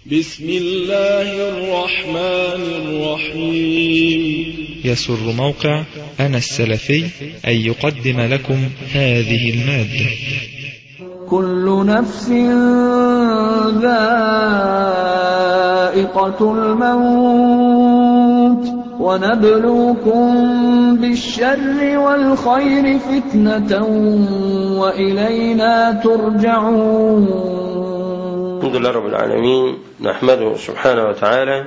بسم الله الرحمن الرحيم يسر موقع أنا السلفي أن يقدم لكم هذه المادة كل نفس ذائقة الموت ونبلوكم بالشر والخير فتنة وإلينا ترجعون الحمد لله رب العالمين نحمده سبحانه وتعالى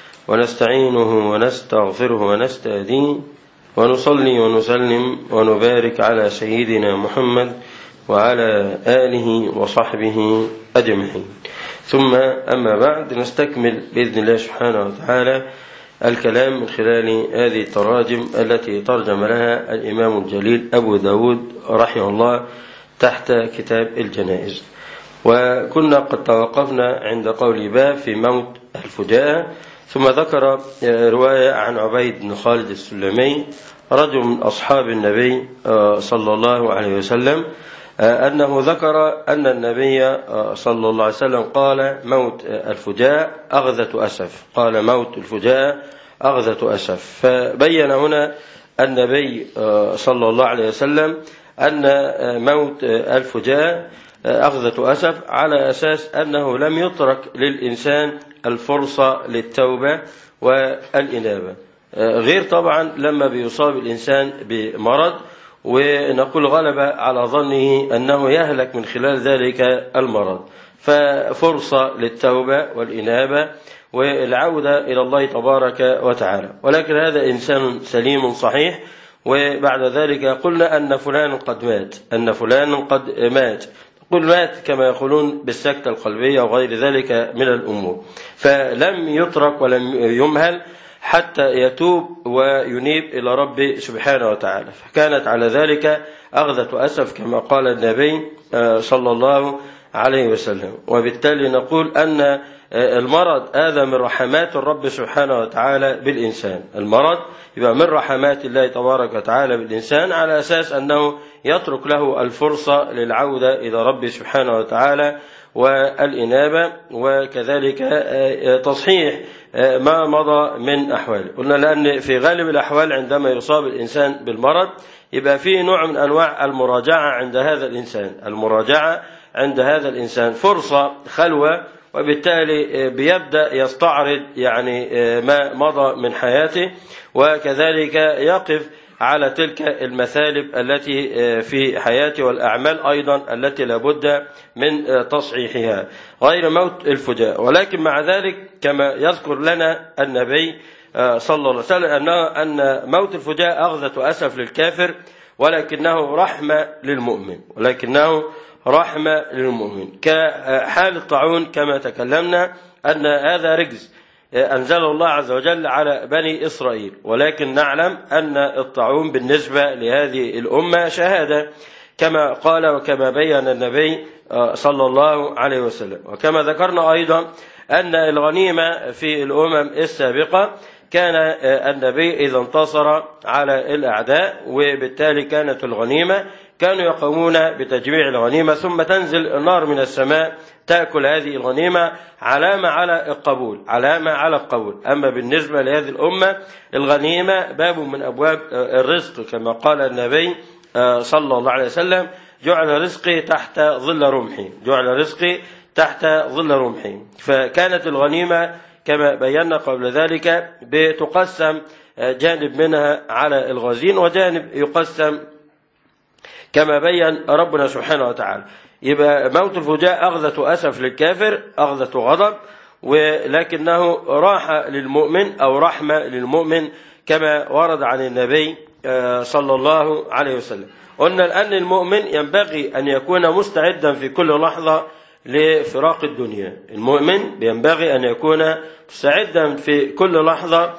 ونستعينه ونستغفره ونستهديه ونصلي ونسلم ونبارك على سيدنا محمد وعلى آله وصحبه أجمعين ثم أما بعد نستكمل بإذن الله سبحانه وتعالى الكلام من خلال هذه التراجم التي ترجم لها الإمام الجليل أبو داود رحمه الله تحت كتاب الجنائز وكنا قد توقفنا عند قول باب في موت الفجاءة ثم ذكر رواية عن عبيد بن خالد السلمي رجل من أصحاب النبي صلى الله عليه وسلم أنه ذكر أن النبي صلى الله عليه وسلم قال موت الفجاء أغذة أسف قال موت الفجاء أغذة أسف فبين هنا النبي صلى الله عليه وسلم أن موت الفجاء أخذة أسف على أساس أنه لم يترك للإنسان الفرصة للتوبة والإنابة غير طبعا لما بيصاب الإنسان بمرض ونقول غلب على ظنه أنه يهلك من خلال ذلك المرض ففرصة للتوبة والإنابة والعودة إلى الله تبارك وتعالى ولكن هذا إنسان سليم صحيح وبعد ذلك قلنا أن فلان قد مات أن فلان قد مات قل مات كما يقولون بالسكتة القلبية وغير ذلك من الأمور فلم يترك ولم يمهل حتى يتوب وينيب إلى رب سبحانه وتعالى فكانت على ذلك أخذة أسف كما قال النبي صلى الله عليه وسلم وبالتالي نقول أن المرض هذا من رحمات الرب سبحانه وتعالى بالإنسان المرض يبقى من رحمات الله تبارك وتعالى بالإنسان على أساس أنه يترك له الفرصة للعودة إلى رب سبحانه وتعالى والإنابة وكذلك تصحيح ما مضى من أحواله قلنا لأن في غالب الأحوال عندما يصاب الإنسان بالمرض يبقى فيه نوع من أنواع المراجعة عند هذا الإنسان المراجعة عند هذا الإنسان فرصة خلوة وبالتالي بيبدأ يستعرض يعني ما مضى من حياته وكذلك يقف على تلك المثالب التي في حياته والأعمال أيضا التي لابد من تصحيحها غير موت الفجاء ولكن مع ذلك كما يذكر لنا النبي صلى الله عليه وسلم أنه أن موت الفجاء أغذة أسف للكافر ولكنه رحمة للمؤمن ولكنه رحمة للمؤمن كحال الطاعون كما تكلمنا أن هذا رجز أنزله الله عز وجل على بني إسرائيل ولكن نعلم أن الطاعون بالنسبة لهذه الأمة شهادة كما قال وكما بين النبي صلى الله عليه وسلم وكما ذكرنا أيضا أن الغنيمة في الأمم السابقة كان النبي إذا انتصر على الأعداء وبالتالي كانت الغنيمة كانوا يقومون بتجميع الغنيمة ثم تنزل النار من السماء تأكل هذه الغنيمة علامة على القبول علامة على القبول أما بالنسبة لهذه الأمة الغنيمة باب من أبواب الرزق كما قال النبي صلى الله عليه وسلم جعل رزقي تحت ظل رمحي جعل رزقي تحت ظل رمحي فكانت الغنيمة كما بينا قبل ذلك بتقسم جانب منها على الغازين وجانب يقسم كما بين ربنا سبحانه وتعالى يبقى موت الفجاء أغذة أسف للكافر أغذة غضب ولكنه راحة للمؤمن أو رحمة للمؤمن كما ورد عن النبي صلى الله عليه وسلم قلنا الآن المؤمن ينبغي أن يكون مستعدا في كل لحظة لفراق الدنيا المؤمن ينبغي أن يكون مستعدا في كل لحظة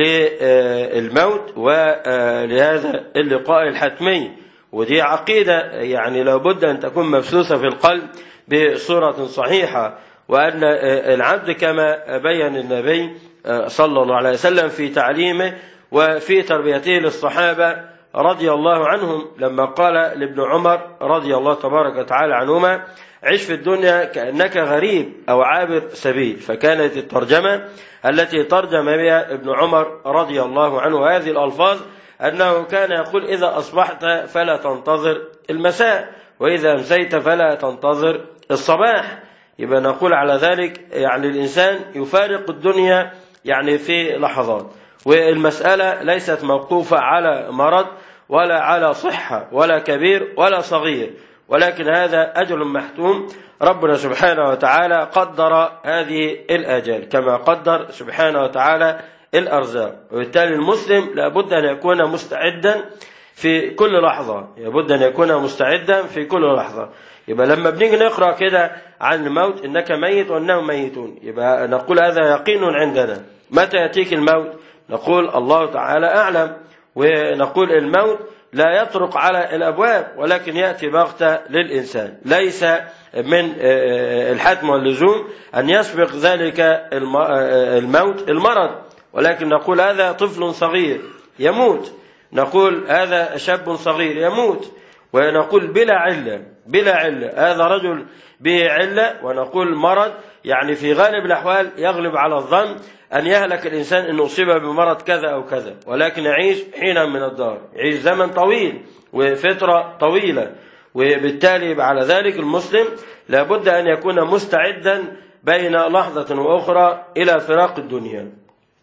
للموت ولهذا اللقاء الحتمي ودي عقيدة يعني لابد أن تكون مبثوثة في القلب بصورة صحيحة وأن العبد كما بين النبي صلى الله عليه وسلم في تعليمه وفي تربيته للصحابة رضي الله عنهم لما قال لابن عمر رضي الله تبارك وتعالى عنهما عش في الدنيا كأنك غريب أو عابر سبيل فكانت الترجمة التي ترجم بها ابن عمر رضي الله عنه هذه الألفاظ أنه كان يقول إذا أصبحت فلا تنتظر المساء وإذا أمسيت فلا تنتظر الصباح يبقى نقول على ذلك يعني الإنسان يفارق الدنيا يعني في لحظات والمسألة ليست موقوفة على مرض ولا على صحة ولا كبير ولا صغير ولكن هذا أجل محتوم ربنا سبحانه وتعالى قدر هذه الآجال كما قدر سبحانه وتعالى الأرزاق وبالتالي المسلم لابد أن يكون مستعدا في كل لحظة لابد أن يكون مستعدا في كل لحظة يبقى لما بنيجي نقرأ كده عن الموت إنك ميت وأنهم ميتون يبقى نقول هذا يقين عندنا متى يأتيك الموت نقول الله تعالى أعلم ونقول الموت لا يطرق على الأبواب ولكن يأتي بغتة للإنسان ليس من الحتم واللزوم أن يسبق ذلك الموت المرض ولكن نقول هذا طفل صغير يموت نقول هذا شاب صغير يموت ونقول بلا علة بلا علة هذا رجل به علة ونقول مرض يعني في غالب الأحوال يغلب على الظن أن يهلك الإنسان أن أصيب بمرض كذا أو كذا ولكن يعيش حينا من الدار يعيش زمن طويل وفترة طويلة وبالتالي على ذلك المسلم لابد أن يكون مستعدا بين لحظة وأخرى إلى فراق الدنيا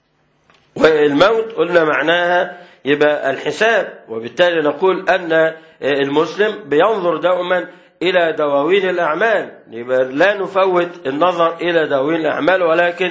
والموت قلنا معناها يبقى الحساب وبالتالي نقول أن المسلم بينظر دوما إلى دواوين الأعمال يبقى لا نفوت النظر إلى دواوين الأعمال ولكن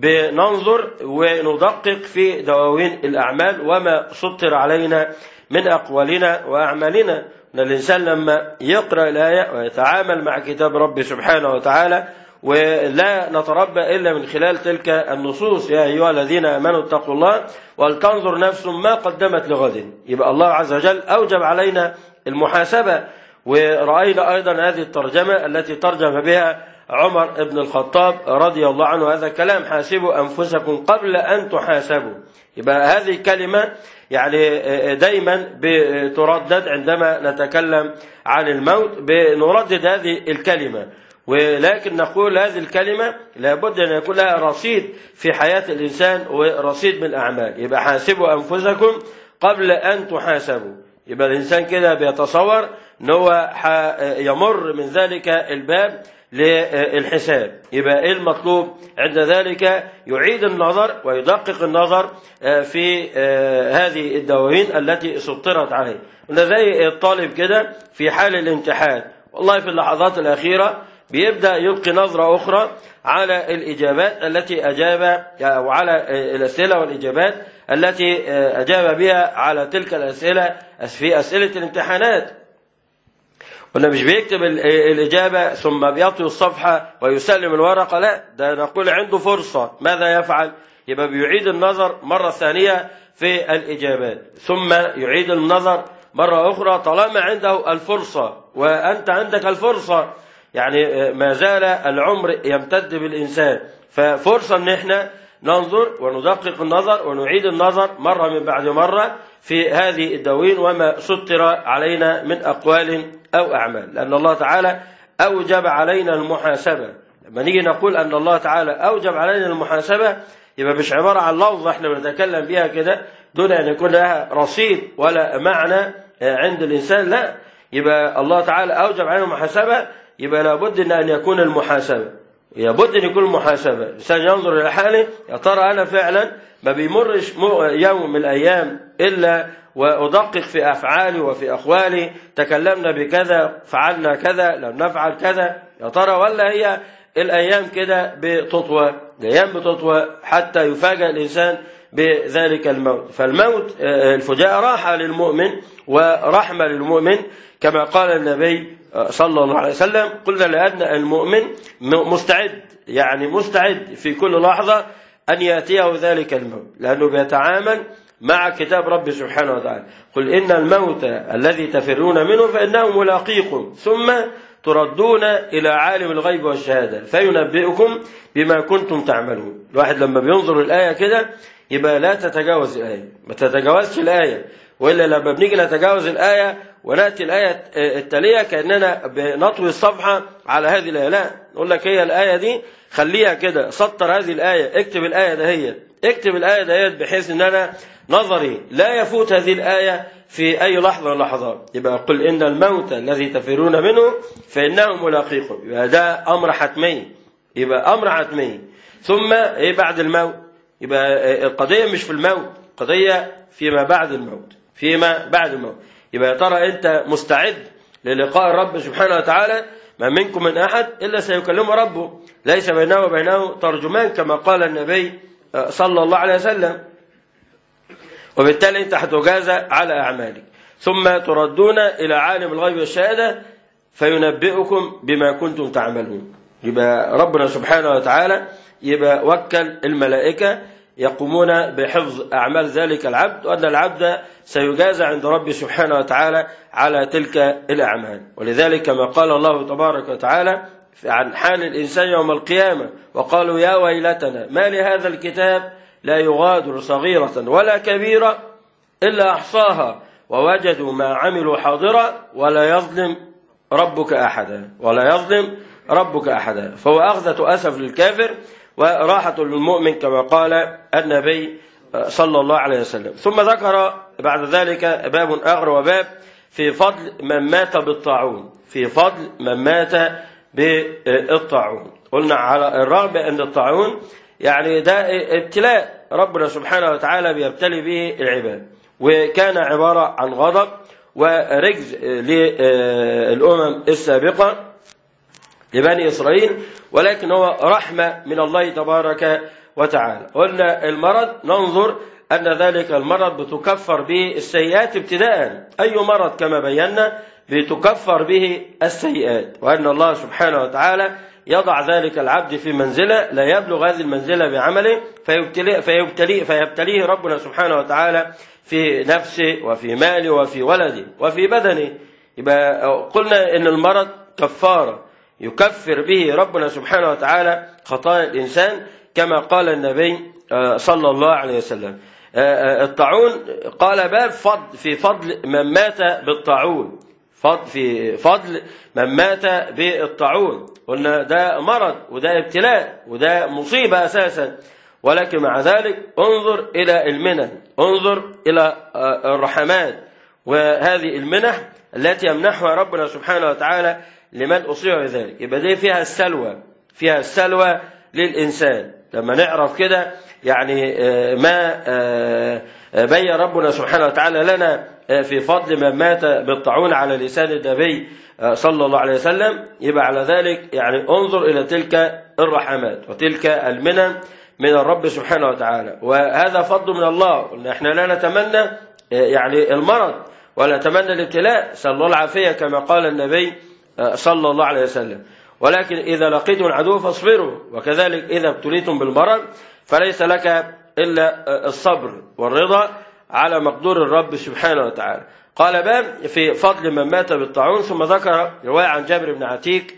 بننظر وندقق في دواوين الأعمال وما سطر علينا من أقوالنا وأعمالنا أن الإنسان لما يقرأ الآية ويتعامل مع كتاب ربي سبحانه وتعالى ولا نتربى إلا من خلال تلك النصوص يا أيها الذين آمنوا اتقوا الله ولتنظر نفس ما قدمت لغد يبقى الله عز وجل أوجب علينا المحاسبة ورأينا أيضا هذه الترجمة التي ترجم بها عمر بن الخطاب رضي الله عنه هذا كلام حاسبوا أنفسكم قبل أن تحاسبوا يبقى هذه الكلمة يعني دايما بتردد عندما نتكلم عن الموت بنردد هذه الكلمة ولكن نقول هذه الكلمة لابد أن يكون لها رصيد في حياة الإنسان ورصيد من الأعمال يبقى حاسبوا أنفسكم قبل أن تحاسبوا يبقى الإنسان كده بيتصور أن هو يمر من ذلك الباب للحساب يبقى ايه المطلوب عند ذلك يعيد النظر ويدقق النظر في هذه الدواوين التي سطرت عليه زي الطالب كده في حال الامتحان والله في اللحظات الأخيرة بيبدأ يلقي نظرة أخرى على الإجابات التي أجاب أو على الأسئلة والإجابات التي أجاب بها على تلك الأسئلة في أسئلة الامتحانات قلنا مش بيكتب الإجابة ثم بيطوي الصفحة ويسلم الورقة لا ده نقول عنده فرصة ماذا يفعل يبقى بيعيد النظر مرة ثانية في الإجابات ثم يعيد النظر مرة أخرى طالما عنده الفرصة وأنت عندك الفرصة يعني ما زال العمر يمتد بالإنسان ففرصة أن احنا ننظر وندقق النظر ونعيد النظر مرة من بعد مرة في هذه الدواوين وما سطر علينا من أقوال أو أعمال لأن الله تعالى أوجب علينا المحاسبة لما نيجي نقول أن الله تعالى أوجب علينا المحاسبة يبقى مش عبارة عن لفظة احنا بنتكلم بها كده دون أن يكون لها رصيد ولا معنى عند الإنسان لا يبقى الله تعالى أوجب علينا المحاسبة يبقى لابد أن يكون المحاسبة لابد أن يكون المحاسبة الإنسان ينظر إلى حاله يا ترى أنا فعلا ما بيمرش يوم من الأيام إلا وأدقق في أفعالي وفي أقوالي تكلمنا بكذا فعلنا كذا لم نفعل كذا يا ترى ولا هي الأيام كده بتطوى الأيام بتطوى حتى يفاجأ الإنسان بذلك الموت فالموت الفجاءة راحة للمؤمن ورحمة للمؤمن كما قال النبي صلى الله عليه وسلم قلنا لأن المؤمن مستعد يعني مستعد في كل لحظة أن يأتيه ذلك الموت لأنه بيتعامل مع كتاب رب سبحانه وتعالى قل إن الموت الذي تفرون منه فإنه ملاقيكم ثم تردون إلى عالم الغيب والشهادة فينبئكم بما كنتم تعملون الواحد لما بينظر الآية كده يبقى لا تتجاوز الآية ما تتجاوزش الآية وإلا لما بنيجي نتجاوز الآية ونأتي الآية التالية كأننا بنطوي الصفحة على هذه الآية لا نقول لك هي الآية دي خليها كده سطر هذه الآية اكتب الآية دهيت اكتب الآية دهيت بحيث ان أنا نظري لا يفوت هذه الآية في أي لحظة من اللحظات يبقى قل إن الموت الذي تفرون منه فإنه ملاقيكم يبقى ده أمر حتمي يبقى أمر حتمي ثم إيه بعد الموت يبقى القضية مش في الموت القضية فيما بعد الموت فيما بعد الموت يبقى يا ترى أنت مستعد للقاء الرب سبحانه وتعالى ما منكم من أحد إلا سيكلمه ربه ليس بينه وبينه ترجمان كما قال النبي صلى الله عليه وسلم وبالتالي أنت هتجازى على أعمالك ثم تردون إلى عالم الغيب والشهادة فينبئكم بما كنتم تعملون يبقى ربنا سبحانه وتعالى يبقى وكل الملائكة يقومون بحفظ أعمال ذلك العبد وأن العبد سيجازى عند ربه سبحانه وتعالى على تلك الأعمال ولذلك كما قال الله تبارك وتعالى عن حال الإنسان يوم القيامة وقالوا يا ويلتنا ما لهذا الكتاب لا يغادر صغيرة ولا كبيرة إلا أحصاها ووجدوا ما عملوا حاضرا ولا يظلم ربك أحدا ولا يظلم ربك أحدا فهو أخذة أسف للكافر وراحة للمؤمن كما قال النبي صلى الله عليه وسلم ثم ذكر بعد ذلك باب آخر وباب في فضل من مات بالطاعون في فضل من مات بالطاعون قلنا على الرغم أن الطاعون يعني ده ابتلاء ربنا سبحانه وتعالى بيبتلي به العباد وكان عبارة عن غضب ورجز للأمم السابقة لبني إسرائيل ولكن هو رحمة من الله تبارك وتعالى قلنا المرض ننظر أن ذلك المرض بتكفر به السيئات ابتداء أي مرض كما بينا بتكفر به السيئات وأن الله سبحانه وتعالى يضع ذلك العبد في منزلة لا يبلغ هذه المنزلة بعمله فيبتليه, فيبتليه, فيبتليه ربنا سبحانه وتعالى في نفسه وفي ماله وفي ولده وفي بدنه يبقى قلنا ان المرض كفاره يكفر به ربنا سبحانه وتعالى خطايا الإنسان كما قال النبي صلى الله عليه وسلم الطاعون قال باب فضل في فضل من مات بالطاعون فضل في فضل من مات بالطاعون قلنا ده مرض وده ابتلاء وده مصيبة أساسا ولكن مع ذلك انظر إلى المنن انظر إلى الرحمات وهذه المنح التي يمنحها ربنا سبحانه وتعالى لمن أصيب بذلك يبقى دي فيها السلوى فيها السلوى للإنسان لما نعرف كده يعني ما بين ربنا سبحانه وتعالى لنا في فضل من مات بالطاعون على لسان النبي صلى الله عليه وسلم يبقى على ذلك يعني انظر إلى تلك الرحمات وتلك المنن من الرب سبحانه وتعالى وهذا فضل من الله احنا لا نتمنى يعني المرض ولا نتمنى الابتلاء صلى الله العافية كما قال النبي صلى الله عليه وسلم ولكن إذا لقيتم العدو فاصبروا وكذلك إذا ابتليتم بالمرض فليس لك إلا الصبر والرضا على مقدور الرب سبحانه وتعالى قال باب في فضل من مات بالطاعون ثم ذكر رواية عن جابر بن عتيك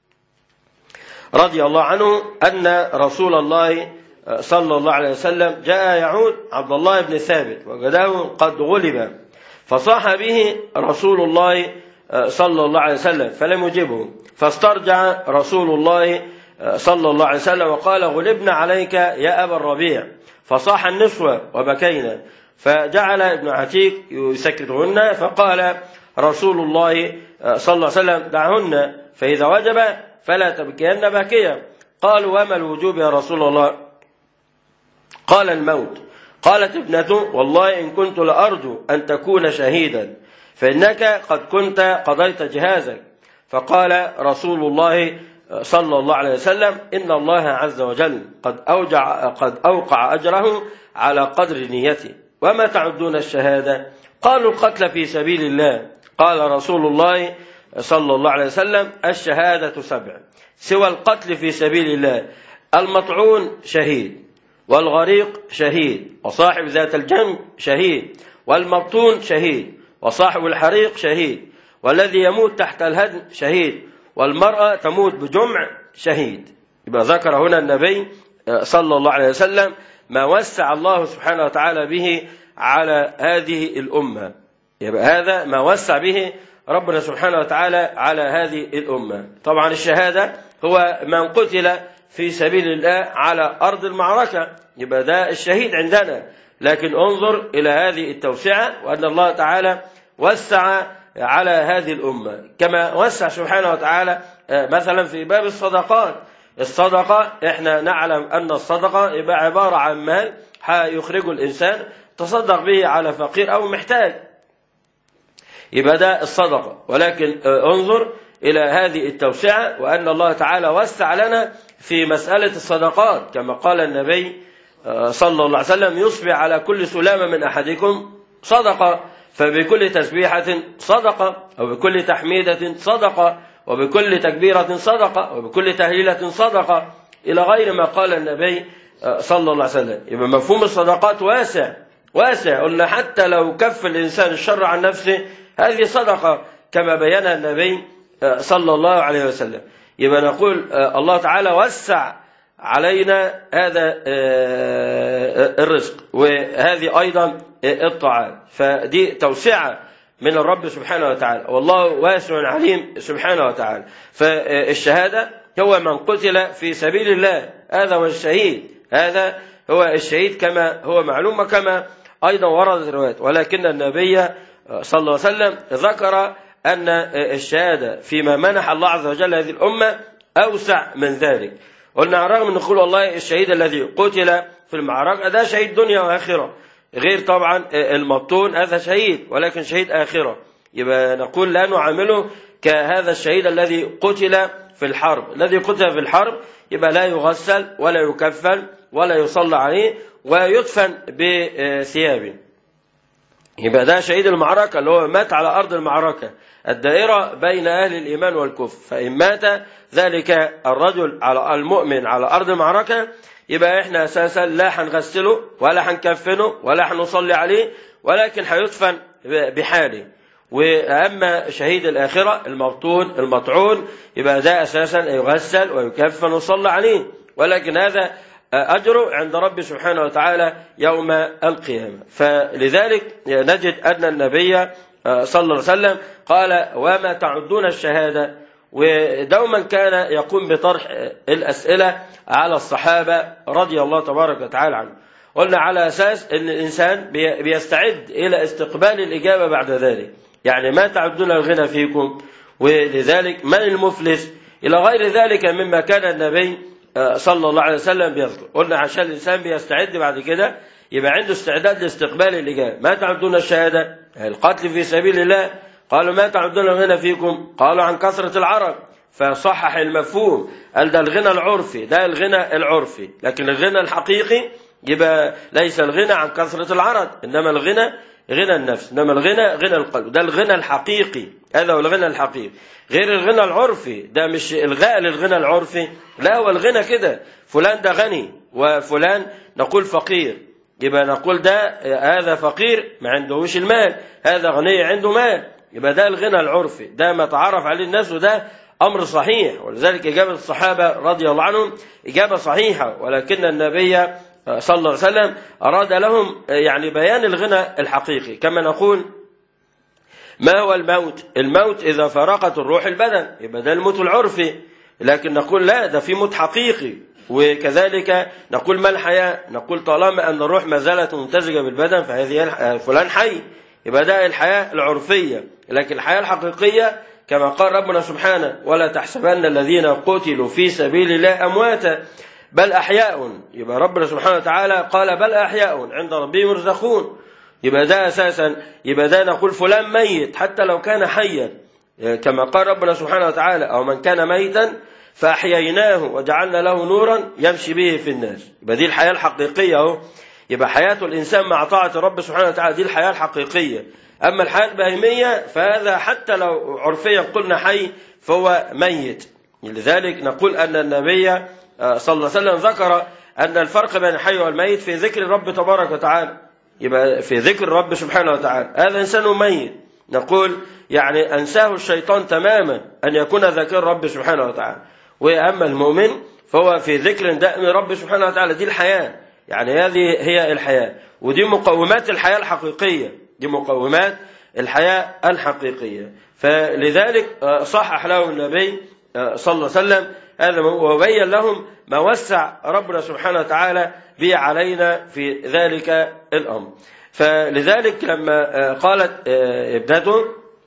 رضي الله عنه أن رسول الله صلى الله عليه وسلم جاء يعود عبد الله بن ثابت وجده قد غلب فصاح به رسول الله صلى الله عليه وسلم فلم يجبه فاسترجع رسول الله صلى الله عليه وسلم وقال غلبنا عليك يا أبا الربيع فصاح النسوة وبكينا فجعل ابن عتيق يسكتهن فقال رسول الله صلى الله عليه وسلم دعهن فإذا وجب فلا تبكين باكيا قالوا وما الوجوب يا رسول الله قال الموت قالت ابنته والله إن كنت لأرجو أن تكون شهيدا فإنك قد كنت قضيت جهازك فقال رسول الله صلى الله عليه وسلم إن الله عز وجل قد أوجع قد أوقع أجره على قدر نيته وما تعدون الشهادة قالوا القتل في سبيل الله قال رسول الله صلى الله عليه وسلم الشهادة سبع سوى القتل في سبيل الله المطعون شهيد والغريق شهيد وصاحب ذات الجنب شهيد والمبطون شهيد وصاحب الحريق شهيد والذي يموت تحت الهدم شهيد والمرأة تموت بجمع شهيد يبقى ذكر هنا النبي صلى الله عليه وسلم ما وسع الله سبحانه وتعالى به على هذه الأمة يبقى هذا ما وسع به ربنا سبحانه وتعالى على هذه الأمة طبعا الشهادة هو من قتل في سبيل الله على أرض المعركة يبقى ده الشهيد عندنا لكن انظر إلى هذه التوسعة وأن الله تعالى وسع على هذه الأمة كما وسع سبحانه وتعالى مثلا في باب الصدقات الصدقة احنا نعلم أن الصدقة يبقى عبارة عن مال يخرجه الإنسان تصدق به على فقير أو محتاج يبقى ده الصدقة ولكن انظر إلى هذه التوسعة وأن الله تعالى وسع لنا في مسألة الصدقات كما قال النبي صلى الله عليه وسلم يصبح على كل سلامة من أحدكم صدقة فبكل تسبيحة صدقة وبكل تحميدة صدقة وبكل تكبيرة صدقة وبكل تهليلة صدقة إلى غير ما قال النبي صلى الله عليه وسلم يبقى مفهوم الصدقات واسع واسع قلنا حتى لو كف الإنسان الشر عن نفسه هذه صدقة كما بينها النبي صلى الله عليه وسلم يبقى نقول الله تعالى وسع علينا هذا الرزق وهذه أيضا الطاعات فدي توسعة من الرب سبحانه وتعالى والله واسع عليم سبحانه وتعالى فالشهادة هو من قتل في سبيل الله هذا هو الشهيد هذا هو الشهيد كما هو معلوم وكما أيضا وردت الروايات ولكن النبي صلى الله عليه وسلم ذكر أن الشهادة فيما منح الله عز وجل هذه الأمة أوسع من ذلك قلنا على الرغم من نقول والله الشهيد الذي قتل في المعركة ده شهيد دنيا وآخرة غير طبعا المبطون هذا شهيد ولكن شهيد آخرة يبقى نقول لا نعامله كهذا الشهيد الذي قتل في الحرب الذي قتل في الحرب يبقى لا يغسل ولا يكفل ولا يصلى عليه ويدفن بثيابه يبقى ده شهيد المعركة اللي هو مات على أرض المعركة الدائرة بين أهل الإيمان والكفر فإن مات ذلك الرجل على المؤمن على أرض المعركة يبقى إحنا أساسا لا هنغسله ولا هنكفنه ولا هنصلي عليه ولكن هيدفن بحاله وأما شهيد الآخرة المبطون المطعون يبقى ده أساسا يغسل ويكفن ويصلى عليه ولكن هذا أجره عند رب سبحانه وتعالى يوم القيامة فلذلك نجد أن النبي صلى الله عليه وسلم قال وما تعدون الشهادة ودوما كان يقوم بطرح الأسئلة على الصحابة رضي الله تبارك وتعالى عنهم قلنا على أساس أن الإنسان بيستعد إلى استقبال الإجابة بعد ذلك يعني ما تعدون الغنى فيكم ولذلك من المفلس إلى غير ذلك مما كان النبي صلى الله عليه وسلم بيذكر قلنا عشان الإنسان بيستعد بعد كده يبقى عنده استعداد لاستقبال الإجابة ما تعدون الشهادة القتل في سبيل الله قالوا ما تعدون الغنى فيكم قالوا عن كثرة العرب فصحح المفهوم قال ده الغنى العرفي ده الغنى العرفي لكن الغنى الحقيقي يبقى ليس الغنى عن كثرة العرض إنما الغنى غنى النفس إنما الغنى غنى القلب ده الغنى الحقيقي هذا هو الغنى الحقيقي غير الغنى العرفي ده مش إلغاء للغنى العرفي لا هو الغنى كده فلان ده غني وفلان نقول فقير يبقى نقول ده هذا فقير ما عندهوش المال هذا غني عنده مال يبقى ده الغنى العرفي ده ما تعرف عليه الناس وده أمر صحيح ولذلك إجابة الصحابة رضي الله عنهم إجابة صحيحة ولكن النبي صلى الله عليه وسلم أراد لهم يعني بيان الغنى الحقيقي كما نقول ما هو الموت الموت إذا فرقت الروح البدن يبقى ده الموت العرفي لكن نقول لا ده في موت حقيقي وكذلك نقول ما الحياة نقول طالما أن الروح ما زالت ممتزجة بالبدن فهذه فلان حي يبقى ده الحياة العرفية لكن الحياة الحقيقية كما قال ربنا سبحانه ولا تحسبن الذين قتلوا في سبيل الله أمواتا بل أحياء يبقى ربنا سبحانه وتعالى قال بل أحياء عند ربهم يرزقون يبقى ده أساسا يبقى ده نقول فلان ميت حتى لو كان حيا كما قال ربنا سبحانه وتعالى أو من كان ميتا فأحييناه وجعلنا له نورا يمشي به في الناس يبقى دي الحياة الحقيقية أهو يبقى حياة الإنسان مع طاعة الرب سبحانه وتعالى دي الحياة الحقيقية أما الحياة البهيمية فهذا حتى لو عرفيا قلنا حي فهو ميت لذلك نقول أن النبي صلى الله عليه وسلم ذكر أن الفرق بين الحي والميت في ذكر الرب تبارك وتعالى يبقى في ذكر الرب سبحانه وتعالى هذا إنسان ميت نقول يعني أنساه الشيطان تماما أن يكون ذاكر الرب سبحانه وتعالى وأما المؤمن فهو في ذكر دائم رب سبحانه وتعالى دي الحياة يعني هذه هي الحياة ودي مقومات الحياة الحقيقية دي مقومات الحياة الحقيقية فلذلك صحح له النبي صلى الله عليه وسلم هذا وبين لهم ما وسع ربنا سبحانه وتعالى به علينا في ذلك الأمر فلذلك لما قالت ابنته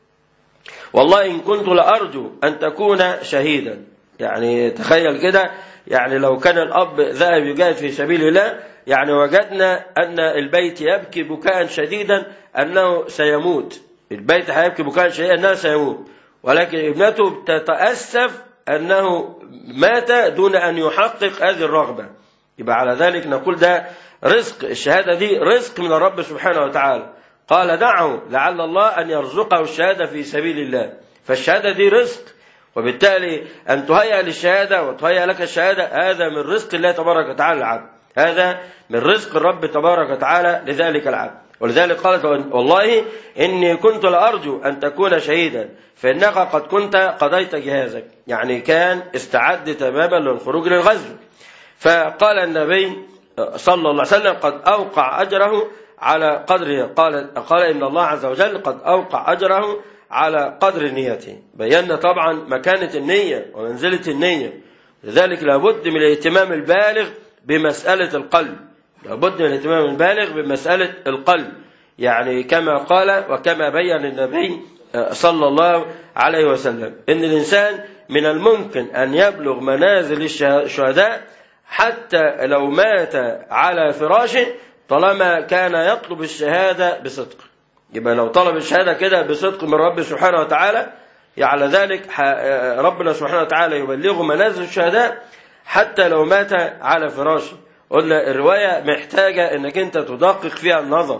والله إن كنت لأرجو أن تكون شهيدا يعني تخيل كده يعني لو كان الأب ذهب يجاهد في سبيل الله يعني وجدنا أن البيت يبكي بكاء شديدا أنه سيموت البيت هيبكي بكاء شديدا أنه سيموت ولكن ابنته تتأسف أنه مات دون أن يحقق هذه الرغبة يبقى على ذلك نقول ده رزق الشهادة دي رزق من الرب سبحانه وتعالى قال دعه لعل الله أن يرزقه الشهادة في سبيل الله فالشهادة دي رزق وبالتالي أن تهيأ للشهادة وتهيأ لك الشهادة هذا من رزق الله تبارك وتعالى العبد هذا من رزق الرب تبارك وتعالى لذلك العبد ولذلك قالت والله إني كنت لأرجو أن تكون شهيدا فإنك قد كنت قضيت جهازك يعني كان استعد تماما للخروج للغزو فقال النبي صلى الله عليه وسلم قد أوقع أجره على قدره قال, قال إن الله عز وجل قد أوقع أجره على قدر نيته بينا طبعا مكانة النية ومنزلة النية لذلك لابد من الاهتمام البالغ بمسألة القلب لابد من الاهتمام البالغ بمسألة القلب يعني كما قال وكما بين النبي صلى الله عليه وسلم إن الإنسان من الممكن أن يبلغ منازل الشهداء حتى لو مات على فراشه طالما كان يطلب الشهادة بصدق يبقى لو طلب الشهادة كده بصدق من رب سبحانه وتعالى على ذلك ربنا سبحانه وتعالى يبلغه منازل الشهداء حتى لو مات على فراشه قلنا الرواية محتاجة انك انت تدقق فيها النظر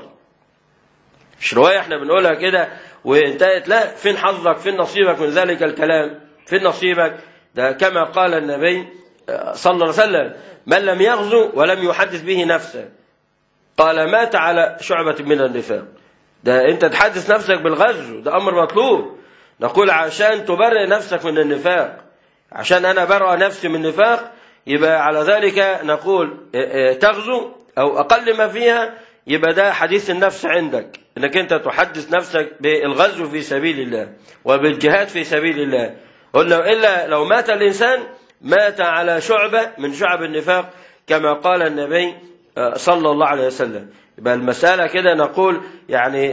مش رواية احنا بنقولها كده وانتهت لا فين حظك فين نصيبك من ذلك الكلام فين نصيبك ده كما قال النبي صلى الله عليه وسلم من لم يغزو ولم يحدث به نفسه قال مات على شعبة من النفاق ده انت تحدث نفسك بالغزو ده امر مطلوب نقول عشان تبرئ نفسك من النفاق عشان انا برأ نفسي من النفاق يبقى على ذلك نقول تغزو او اقل ما فيها يبقى ده حديث النفس عندك انك انت تحدث نفسك بالغزو في سبيل الله وبالجهاد في سبيل الله قلنا الا لو مات الانسان مات على شعبة من شعب النفاق كما قال النبي صلى الله عليه وسلم يبقى المسألة كده نقول يعني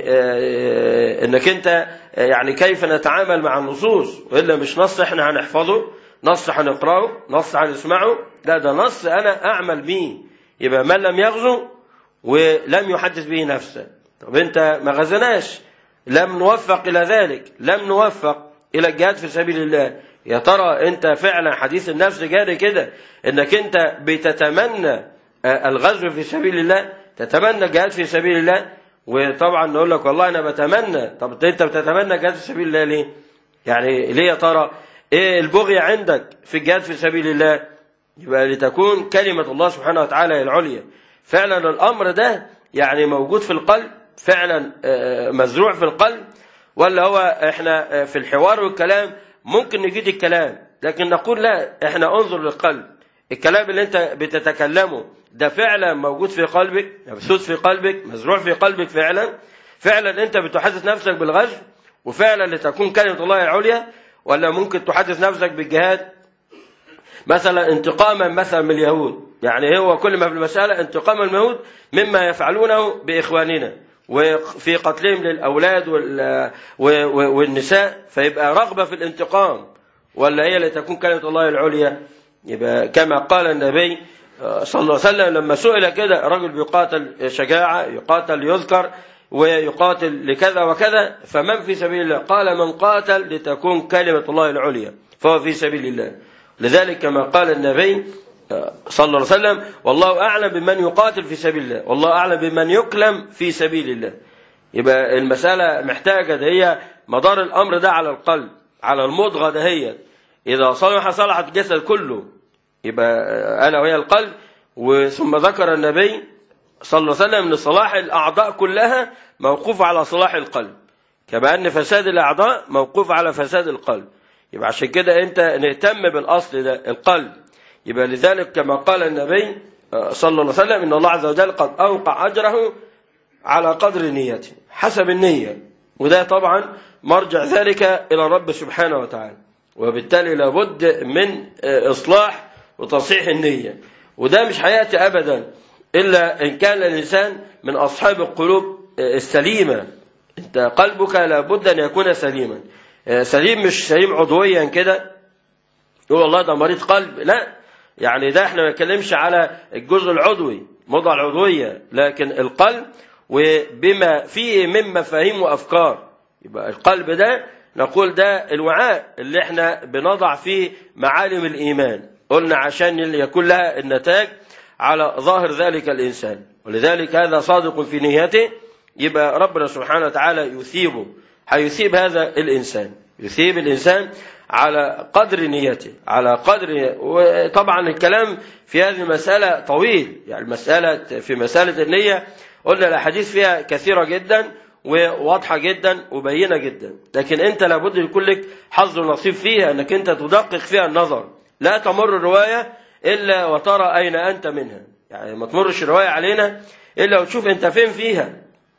انك انت يعني كيف نتعامل مع النصوص والا مش نص احنا هنحفظه نص هنقراه نص هنسمعه لا ده نص انا اعمل به يبقى من لم يغزو ولم يحدث به نفسه طب انت ما غزناش لم نوفق الى ذلك لم نوفق الى الجهاد في سبيل الله يا ترى انت فعلا حديث النفس جاري كده انك انت بتتمنى الغزو في سبيل الله تتمنى الجهاد في سبيل الله وطبعا نقول لك والله انا بتمنى طب انت بتتمنى الجهاد في سبيل الله ليه يعني ليه يا ترى ايه البغية عندك في الجهاد في سبيل الله يبقى لتكون كلمة الله سبحانه وتعالى العليا فعلا الامر ده يعني موجود في القلب فعلا مزروع في القلب ولا هو احنا في الحوار والكلام ممكن نجيد الكلام لكن نقول لا احنا انظر للقلب الكلام اللي انت بتتكلمه ده فعلا موجود في قلبك مبثوث في قلبك مزروع في قلبك فعلا فعلا انت بتحدث نفسك بالغزو وفعلا لتكون كلمة الله العليا ولا ممكن تحدث نفسك بالجهاد مثلا انتقاما مثلا من اليهود يعني هو كل ما في المسألة انتقام اليهود مما يفعلونه بإخواننا وفي قتلهم للأولاد والنساء فيبقى رغبة في الانتقام ولا هي لتكون كلمة الله العليا يبقى كما قال النبي صلى الله عليه وسلم لما سئل كده رجل بيقاتل شجاعة يقاتل يذكر ويقاتل لكذا وكذا فمن في سبيل الله قال من قاتل لتكون كلمة الله العليا فهو في سبيل الله لذلك كما قال النبي صلى الله عليه وسلم والله أعلم بمن يقاتل في سبيل الله والله أعلم بمن يكلم في سبيل الله يبقى المسألة محتاجة ده هي مدار الأمر ده على القلب على المضغة ده هي إذا صلح صلح الجسد كله يبقى ألا وهي القلب وثم ذكر النبي صلى الله عليه وسلم أن صلاح الأعضاء كلها موقوف على صلاح القلب كما أن فساد الأعضاء موقوف على فساد القلب يبقى عشان كده أنت نهتم بالأصل ده القلب يبقى لذلك كما قال النبي صلى الله عليه وسلم إن الله عز وجل قد أوقع أجره على قدر نيته حسب النية وده طبعا مرجع ذلك إلى الرب سبحانه وتعالى وبالتالي لابد من إصلاح وتصحيح النية وده مش هيأتي أبدا إلا إن كان الإنسان من أصحاب القلوب السليمة أنت قلبك لابد أن يكون سليما سليم مش سليم عضويا كده يقول والله ده مريض قلب لا يعني ده احنا ما نتكلمش على الجزء العضوي موضع العضوية لكن القلب وبما فيه من مفاهيم وأفكار يبقى القلب ده نقول ده الوعاء اللي احنا بنضع فيه معالم الإيمان قلنا عشان يكون لها النتاج على ظاهر ذلك الإنسان ولذلك هذا صادق في نيته يبقى ربنا سبحانه وتعالى يثيبه هيثيب هذا الإنسان يثيب الإنسان على قدر نيته على قدر وطبعا الكلام في هذه المسألة طويل يعني المسألة في مسألة النية قلنا الأحاديث فيها كثيرة جدا وواضحة جدا وبينة جدا لكن أنت لابد يكون لك حظ ونصيب فيها أنك أنت تدقق فيها النظر لا تمر الرواية إلا وترى أين أنت منها يعني ما تمرش الرواية علينا إلا وتشوف أنت فين فيها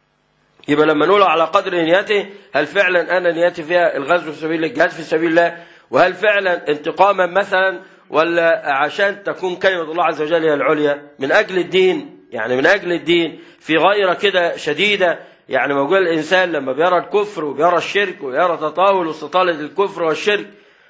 يبقى لما نقول على قدر نيته هل فعلا أنا نيتي فيها الغزو في سبيل الله الجهاد في سبيل الله وهل فعلا انتقاما مثلا ولا عشان تكون كلمة الله عز وجل هي العليا من أجل الدين يعني من أجل الدين في غيرة كده شديدة يعني موجود الإنسان لما بيرى الكفر وبيرى الشرك ويرى تطاول واستطالة الكفر والشرك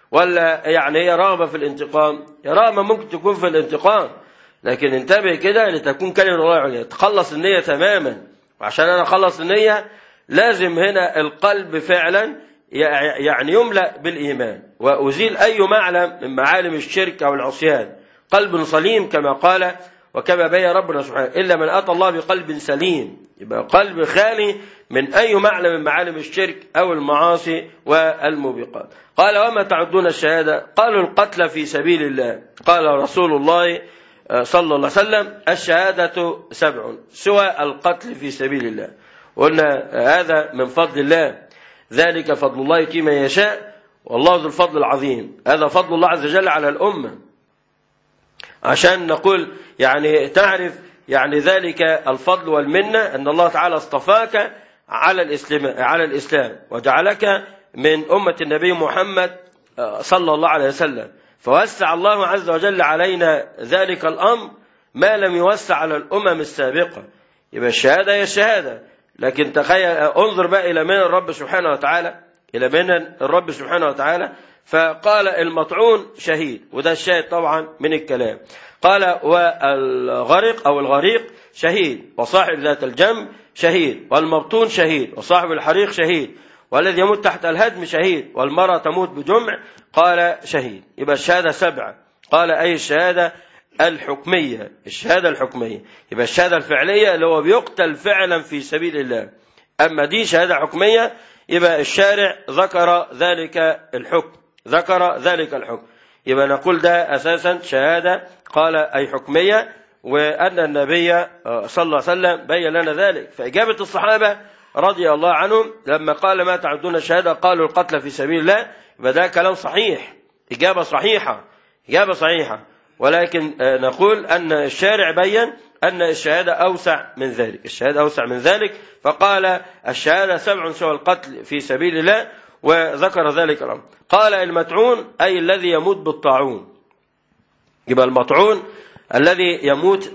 ولا يعني هي رغبة في الانتقام هي رغبة ممكن تكون في الانتقام لكن انتبه كده لتكون كلمة الله عليا تخلص النية تماما وعشان أنا أخلص النية لازم هنا القلب فعلا يعني يملأ بالإيمان وأزيل أي معلم من معالم الشرك أو العصيان قلب سليم كما قال وكما بين ربنا سبحانه إلا من أتى الله بقلب سليم يبقى قلب خالي من أي معلم من معالم الشرك أو المعاصي والموبقات قال وما تعدون الشهادة قالوا القتل في سبيل الله قال رسول الله صلى الله عليه وسلم الشهادة سبع سوى القتل في سبيل الله قلنا هذا من فضل الله ذلك فضل الله يؤتيه من يشاء والله ذو الفضل العظيم هذا فضل الله عز وجل على الأمة عشان نقول يعني تعرف يعني ذلك الفضل والمنة أن الله تعالى اصطفاك على الإسلام على الإسلام وجعلك من أمة النبي محمد صلى الله عليه وسلم فوسع الله عز وجل علينا ذلك الأمر ما لم يوسع على الأمم السابقة يبقى الشهادة هي الشهادة لكن تخيل انظر بقى إلى من الرب سبحانه وتعالى إلى من الرب سبحانه وتعالى فقال المطعون شهيد وده الشاهد طبعا من الكلام قال والغرق أو الغريق شهيد وصاحب ذات الجنب شهيد والمبطون شهيد وصاحب الحريق شهيد والذي يموت تحت الهدم شهيد والمرأة تموت بجمع قال شهيد يبقى الشهادة سبعة قال أي الشهادة الحكمية الشهادة الحكمية يبقى الشهادة الفعلية اللي هو بيقتل فعلا في سبيل الله أما دي شهادة حكمية يبقى الشارع ذكر ذلك الحكم ذكر ذلك الحكم يبقى نقول ده أساسا شهادة قال أي حكمية وأن النبي صلى الله عليه وسلم بين لنا ذلك فإجابة الصحابة رضي الله عنهم لما قال ما تعدون الشهادة قالوا القتل في سبيل الله يبقى ده كلام صحيح إجابة صحيحة إجابة صحيحة ولكن نقول أن الشارع بين أن الشهادة أوسع من ذلك الشهادة أوسع من ذلك فقال الشهادة سبع سوى القتل في سبيل الله وذكر ذلك الأمر قال المتعون أي الذي يموت بالطاعون يبقى المطعون الذي يموت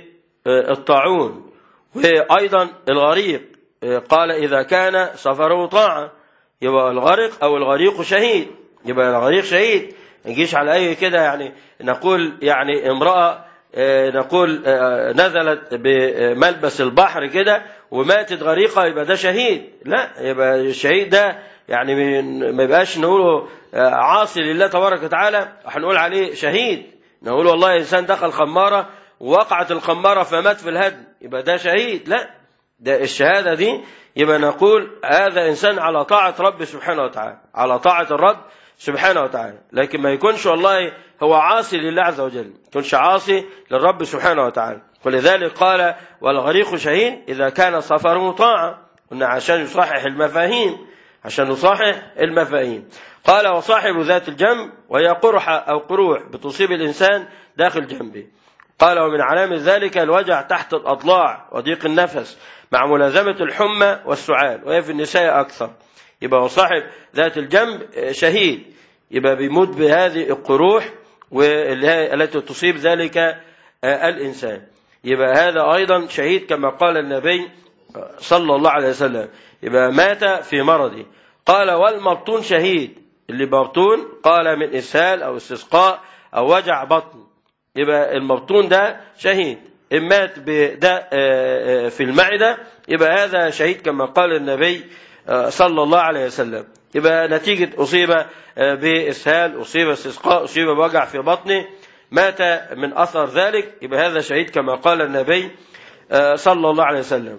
بالطاعون وأيضا الغريق قال إذا كان سفره طاعة يبقى الغرق أو الغريق شهيد يبقى الغريق شهيد نجيش على أي كده يعني نقول يعني امرأة نقول نزلت بملبس البحر كده وماتت غريقة يبقى ده شهيد لا يبقى الشهيد ده يعني ما يبقاش نقوله عاصي لله تبارك وتعالى هنقول عليه شهيد نقول والله إنسان دخل خمارة ووقعت الخمارة فمات في الهدم يبقى ده شهيد لا ده الشهادة دي يبقى نقول هذا إنسان على طاعة رب سبحانه وتعالى على طاعة الرب سبحانه وتعالى لكن ما يكونش والله هو عاصي لله عز وجل يكونش عاصي للرب سبحانه وتعالى ولذلك قال والغريق شهيد إذا كان سفره طاعة قلنا عشان يصحح المفاهيم عشان نصحح المفاهيم قال وصاحب ذات الجنب وهي قرحة أو قروح بتصيب الإنسان داخل جنبه قال ومن علامة ذلك الوجع تحت الأضلاع وضيق النفس مع ملازمة الحمى والسعال وهي في النساء أكثر يبقى هو صاحب ذات الجنب شهيد يبقى بيموت بهذه القروح التي تصيب ذلك الإنسان يبقى هذا أيضا شهيد كما قال النبي صلى الله عليه وسلم يبقى مات في مرضه قال والمبطون شهيد اللي مبطون قال من إسهال أو استسقاء أو وجع بطن يبقى المبطون ده شهيد إن مات بداء في المعدة يبقى هذا شهيد كما قال النبي صلى الله عليه وسلم يبقى نتيجة أصيب بإسهال أصيب استسقاء أصيب بوجع في بطنه مات من أثر ذلك يبقى هذا شهيد كما قال النبي صلى الله عليه وسلم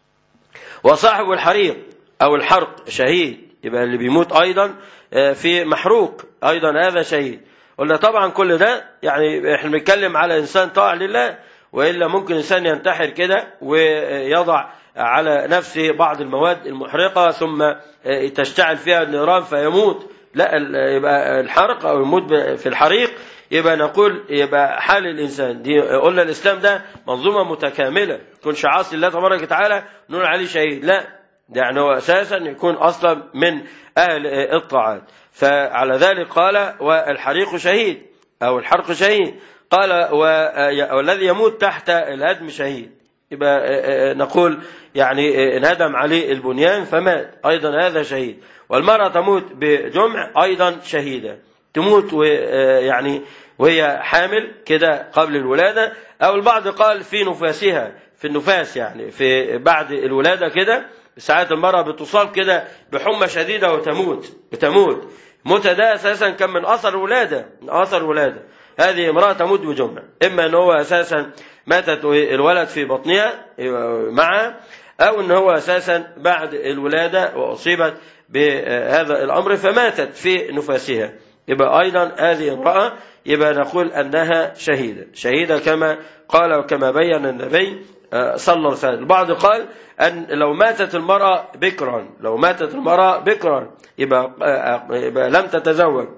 وصاحب الحريق أو الحرق شهيد يبقى اللي بيموت أيضا في محروق أيضا هذا شهيد قلنا طبعا كل ده يعني احنا بنتكلم على إنسان طاع لله وإلا ممكن إنسان ينتحر كده ويضع على نفسه بعض المواد المحرقة ثم تشتعل فيها النيران فيموت لا يبقى الحرق أو يموت في الحريق يبقى نقول يبقى حال الإنسان دي قلنا الإسلام ده منظومة متكاملة يكون عاصي الله تبارك وتعالى نقول عليه شهيد لا ده يعني هو أساسا يكون أصلا من أهل الطاعات فعلى ذلك قال والحريق شهيد أو الحرق شهيد قال والذي يموت تحت الهدم شهيد يبقى نقول يعني انهدم عليه البنيان فمات أيضا هذا شهيد والمرأة تموت بجمع أيضا شهيدة تموت يعني وهي حامل كده قبل الولادة أو البعض قال في نفاسها في النفاس يعني في بعد الولادة كده ساعات المرأة بتصاب كده بحمى شديدة وتموت بتموت موت ده أساسا كان من أثر الولادة من أثر الولادة هذه امرأة تموت بجمع إما أن هو أساسا ماتت الولد في بطنها معها أو أن هو أساسا بعد الولادة وأصيبت بهذا الأمر فماتت في نفاسها يبقى أيضا هذه امرأة يبقى نقول أنها شهيدة شهيدة كما قال وكما بين النبي صلى الله عليه وسلم البعض قال أن لو ماتت المرأة بكرا لو ماتت المرأة بكرا يبقى, يبقى لم تتزوج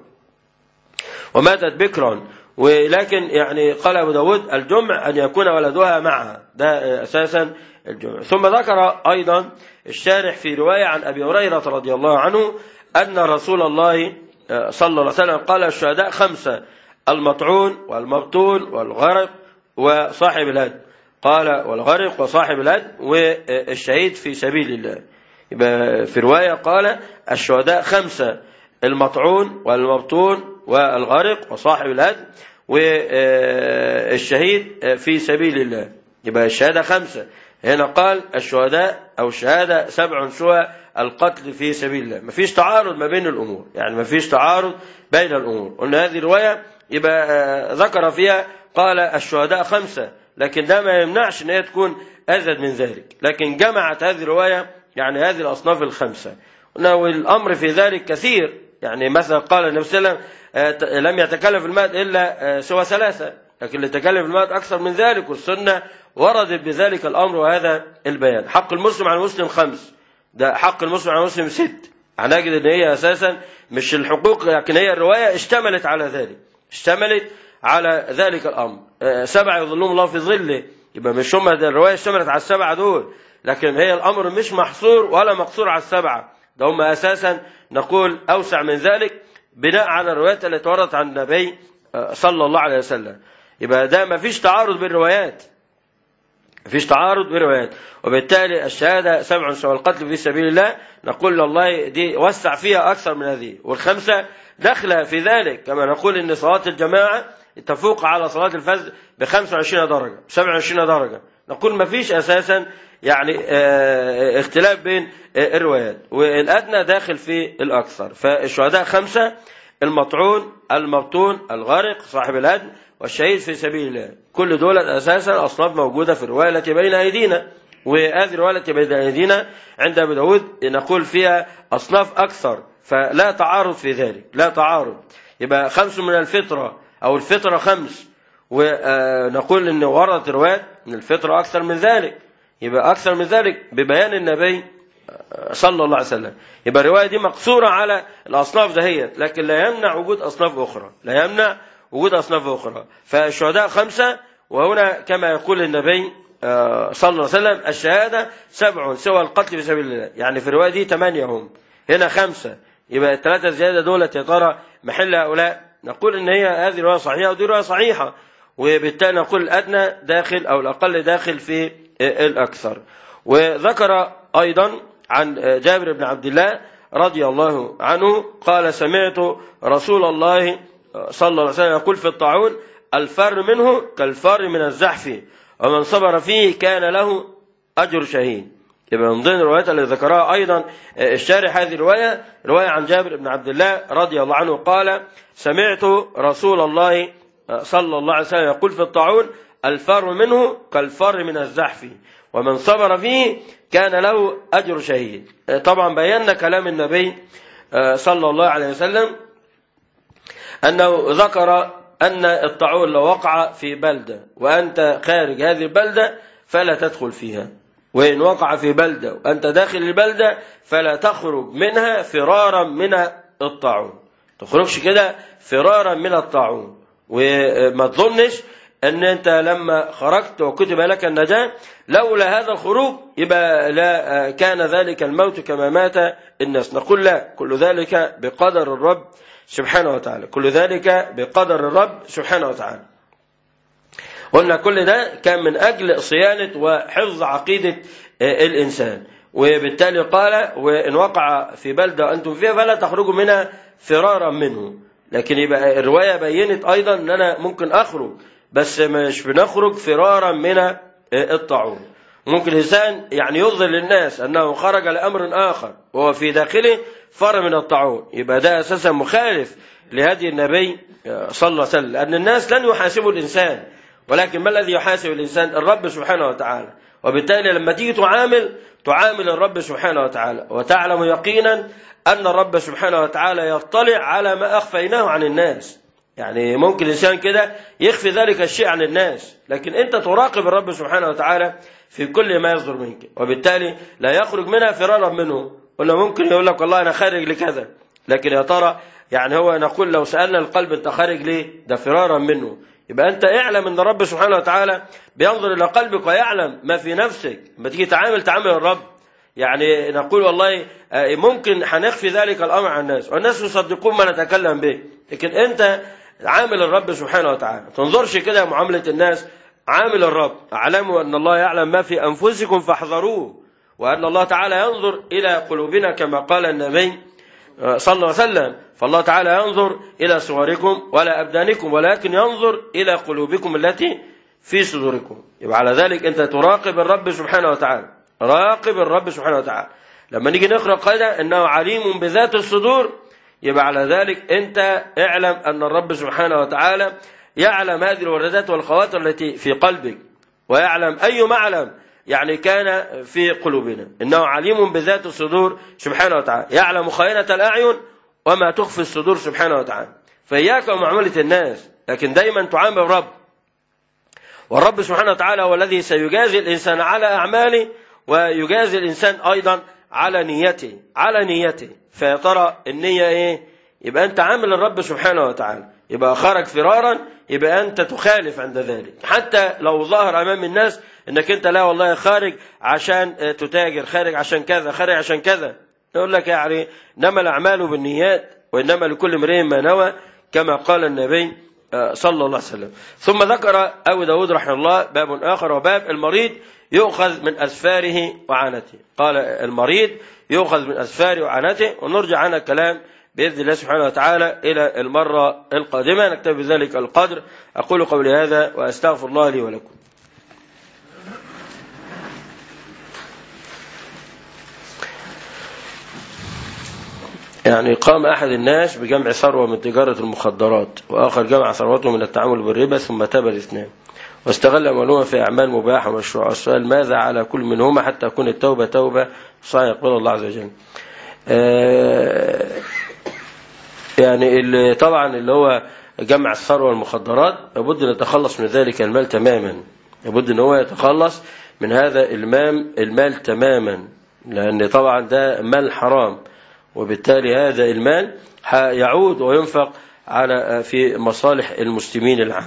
وماتت بكرا ولكن يعني قال أبو داود الجمع أن يكون ولدها معها ده أساسا الجمع ثم ذكر أيضا الشارح في رواية عن أبي هريرة رضي الله عنه أن رسول الله صلى الله عليه وسلم قال الشهداء خمسة المطعون والمبتون والغرق وصاحب الهد قال والغرق وصاحب الهد والشهيد في سبيل الله يبقى في رواية قال الشهداء خمسة المطعون والمبتون والغرق وصاحب الهد والشهيد في سبيل الله يبقى الشهادة خمسة هنا قال الشهداء أو الشهادة سبع سوى القتل في سبيل الله مفيش تعارض ما بين الأمور يعني مفيش تعارض بين الأمور قلنا هذه رواية يبقى ذكر فيها قال الشهداء خمسة لكن ده ما يمنعش ان هي تكون أزيد من ذلك لكن جمعت هذه الرواية يعني هذه الأصناف الخمسة والأمر في ذلك كثير يعني مثلا قال النبي صلى الله عليه وسلم لم يتكلم في المات إلا سوى ثلاثة لكن اللي تكلم في المات أكثر من ذلك والسنة وردت بذلك الأمر وهذا البيان حق المسلم على المسلم خمس ده حق المسلم على المسلم ست هنجد ان هي اساسا مش الحقوق لكن هي الروايه اشتملت على ذلك اشتملت على ذلك الامر سبعه يظلهم الله في ظله يبقى مش هم الروايه اشتملت على السبعه دول لكن هي الامر مش محصور ولا مقصور على السبعه ده هم اساسا نقول اوسع من ذلك بناء على الروايات التي وردت عن النبي صلى الله عليه وسلم يبقى ده ما فيش تعارض بين الروايات مفيش تعارض بروايات وبالتالي الشهادة سبع سوى القتل في سبيل الله نقول الله دي وسع فيها أكثر من هذه والخمسة داخلة في ذلك كما نقول إن صلاة الجماعة تفوق على صلاة الفجر ب 25 درجة 27 درجة نقول ما فيش أساسا يعني اه اختلاف بين اه الروايات والأدنى داخل في الأكثر فالشهداء خمسة المطعون المبطون الغارق صاحب الهدم والشهيد في سبيل الله كل دول أساسا أصناف موجودة في الرواية التي بين أيدينا وهذه الرواية التي بين أيدينا عند أبي داود نقول فيها أصناف أكثر فلا تعارض في ذلك لا تعارض يبقى خمس من الفطرة أو الفطرة خمس ونقول أن وردت روايات أن الفطرة أكثر من ذلك يبقى أكثر من ذلك ببيان النبي صلى الله عليه وسلم يبقى الرواية دي مقصورة على الأصناف دهيت لكن لا يمنع وجود أصناف أخرى لا يمنع وجود أصناف أخرى فالشهداء خمسة وهنا كما يقول النبي آه، صلى الله عليه وسلم الشهادة سبع سوى القتل في سبيل الله يعني في الرواية دي ثمانية هم هنا خمسة يبقى الثلاثة زيادة دولة يا ترى محل هؤلاء نقول ان هي هذه رواية صحيحة ودي رواية صحيحة وبالتالي نقول الأدنى داخل أو الأقل داخل في آه، الأكثر وذكر أيضا عن آه، جابر بن عبد الله رضي الله عنه قال سمعت رسول الله صلى الله عليه وسلم يقول في الطاعون الفر منه كالفر من الزحف ومن صبر فيه كان له أجر شهيد يبقى من ضمن الروايات اللي ذكرها أيضا الشارح هذه الرواية رواية عن جابر بن عبد الله رضي الله عنه قال سمعت رسول الله صلى الله عليه وسلم يقول في الطاعون الفر منه كالفر من الزحف ومن صبر فيه كان له أجر شهيد طبعا بينا كلام النبي صلى الله عليه وسلم أنه ذكر أن الطاعون لو وقع في بلدة وأنت خارج هذه البلدة فلا تدخل فيها وإن وقع في بلدة وأنت داخل البلدة فلا تخرج منها فرارا من الطاعون تخرجش كده فرارا من الطاعون وما تظنش ان انت لما خرجت وكتب لك النجاة لولا هذا الخروج يبقى لا كان ذلك الموت كما مات الناس نقول لا كل ذلك بقدر الرب سبحانه وتعالى كل ذلك بقدر الرب سبحانه وتعالى قلنا كل ده كان من أجل صيانة وحفظ عقيدة الإنسان وبالتالي قال وإن وقع في بلدة وأنتم فيها فلا تخرجوا منها فرارا منه لكن يبقى الرواية بينت أيضا أن أنا ممكن أخرج بس مش بنخرج فرارا من الطاعون ممكن الإنسان يعني يظهر للناس أنه خرج لأمر آخر وهو في داخله فر من الطاعون يبقى ده أساسا مخالف لهدي النبي صلى الله عليه وسلم لأن الناس لن يحاسبوا الإنسان ولكن ما الذي يحاسب الإنسان الرب سبحانه وتعالى وبالتالي لما تيجي تعامل تعامل الرب سبحانه وتعالى وتعلم يقينا أن الرب سبحانه وتعالى يطلع على ما أخفيناه عن الناس يعني ممكن الإنسان كده يخفي ذلك الشيء عن الناس لكن أنت تراقب الرب سبحانه وتعالى في كل ما يصدر منك وبالتالي لا يخرج منها فرارا منه ولا ممكن يقول لك والله أنا خارج لكذا لكن يا ترى يعني هو نقول لو سألنا القلب أنت خارج ليه ده فرارا منه يبقى أنت اعلم أن الرب سبحانه وتعالى بينظر إلى قلبك ويعلم ما في نفسك لما تيجي تعامل تعامل الرب يعني نقول والله ممكن هنخفي ذلك الأمر عن الناس والناس يصدقون ما نتكلم به لكن أنت عامل الرب سبحانه وتعالى تنظرش كده معاملة الناس عامل الرب اعلموا أن الله يعلم ما في أنفسكم فاحذروه وأن الله تعالى ينظر إلى قلوبنا كما قال النبي صلى الله عليه وسلم فالله تعالى ينظر إلى صوركم ولا أبدانكم ولكن ينظر إلى قلوبكم التي في صدوركم يبقى على ذلك أنت تراقب الرب سبحانه وتعالى راقب الرب سبحانه وتعالى لما نيجي نقرأ قاعدة أنه عليم بذات الصدور يبقى على ذلك أنت اعلم أن الرب سبحانه وتعالى يعلم هذه الوردات والخواطر التي في قلبك ويعلم أي معلم يعني كان في قلوبنا إنه عليم بذات الصدور سبحانه وتعالى يعلم خائنة الأعين وما تخفي الصدور سبحانه وتعالى فإياك ومعاملة الناس لكن دايما تعامل الرب والرب سبحانه وتعالى هو الذي سيجازي الإنسان على أعماله ويجازي الإنسان أيضا على نيته على نيته فيا ترى النية إيه يبقى أنت عامل الرب سبحانه وتعالى يبقى خرج فرارا يبقى أنت تخالف عند ذلك حتى لو ظهر أمام الناس أنك أنت لا والله خارج عشان تتاجر خارج عشان كذا خارج عشان كذا يقول لك يعني إنما الأعمال بالنيات وإنما لكل امرئ ما نوى كما قال النبي صلى الله عليه وسلم ثم ذكر أبو داود رحمه الله باب آخر وباب المريض يؤخذ من أسفاره وعانته قال المريض يؤخذ من أسفاره وعانته ونرجع عن الكلام بإذن الله سبحانه وتعالى إلى المرة القادمة نكتب بذلك القدر أقول قولي هذا وأستغفر الله لي ولكم يعني قام أحد الناس بجمع ثروة من تجارة المخدرات وآخر جمع ثروته من التعامل بالربا ثم تاب الاثنان واستغل أموالهما في أعمال مباحة ومشروعة السؤال ماذا على كل منهما حتى تكون التوبة توبة صحيح يقبل الله عز وجل آه يعني اللي طبعا اللي هو جمع الثروة والمخدرات لابد أن يتخلص من ذلك المال تماما لابد أن هو يتخلص من هذا المال, المال تماما لأن طبعا ده مال حرام وبالتالي هذا المال يعود وينفق على في مصالح المسلمين العامة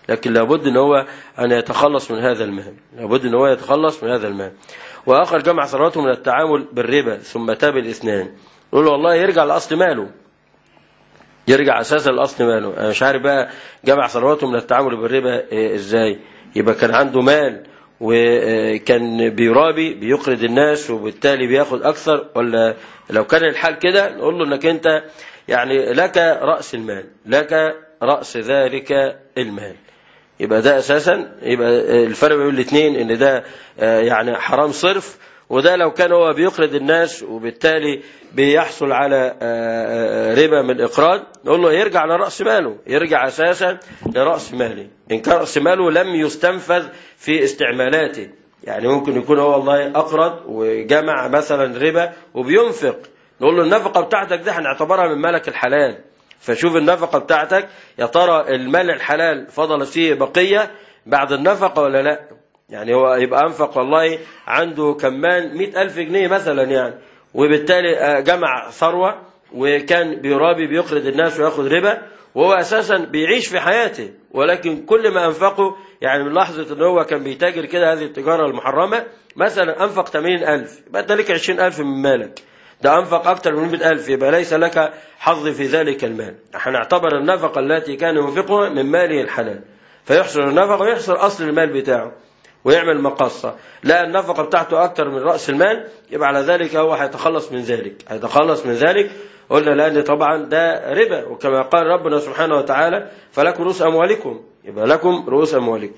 لكن لابد ان هو ان يتخلص من هذا المال لابد ان هو يتخلص من هذا المال واخر جمع ثروته من التعامل بالربا ثم تاب الاثنان يقول له والله يرجع لاصل ماله يرجع اساسا لاصل ماله انا مش عارف بقى جمع ثروته من التعامل بالربا إيه ازاي يبقى كان عنده مال وكان بيرابي بيقرض الناس وبالتالي بياخد اكثر ولا لو كان الحال كده نقول له انك انت يعني لك راس المال لك راس ذلك المال يبقى ده اساسا يبقى الفرق بين الاثنين ان ده يعني حرام صرف وده لو كان هو بيقرض الناس وبالتالي بيحصل على ربا من الإقراض نقول له يرجع لرأس ماله يرجع أساسا لرأس ماله إن كان رأس ماله لم يستنفذ في استعمالاته يعني ممكن يكون هو والله أقرض وجمع مثلا ربا وبينفق نقول له النفقة بتاعتك دي هنعتبرها من مالك الحلال فشوف النفقة بتاعتك يا ترى المال الحلال فضل فيه بقية بعد النفقة ولا لا يعني هو يبقى أنفق والله عنده كمان مئة ألف جنيه مثلا يعني وبالتالي جمع ثروة وكان بيرابي بيقرض الناس وياخد ربا وهو أساسا بيعيش في حياته ولكن كل ما أنفقه يعني من لحظة أنه هو كان بيتاجر كده هذه التجارة المحرمة مثلا أنفق 80 ألف يبقى أنت لك 20 ألف من مالك ده أنفق أكثر من 100 ألف يبقى ليس لك حظ في ذلك المال هنعتبر النفقة التي كان ينفقها من ماله الحلال فيحصل النفقة ويحصل أصل المال بتاعه ويعمل مقصة لا النفقة بتاعته أكتر من رأس المال يبقى على ذلك هو هيتخلص من ذلك هيتخلص من ذلك قلنا لأن طبعا ده ربا وكما قال ربنا سبحانه وتعالى فلكم رؤوس أموالكم يبقى لكم رؤوس أموالكم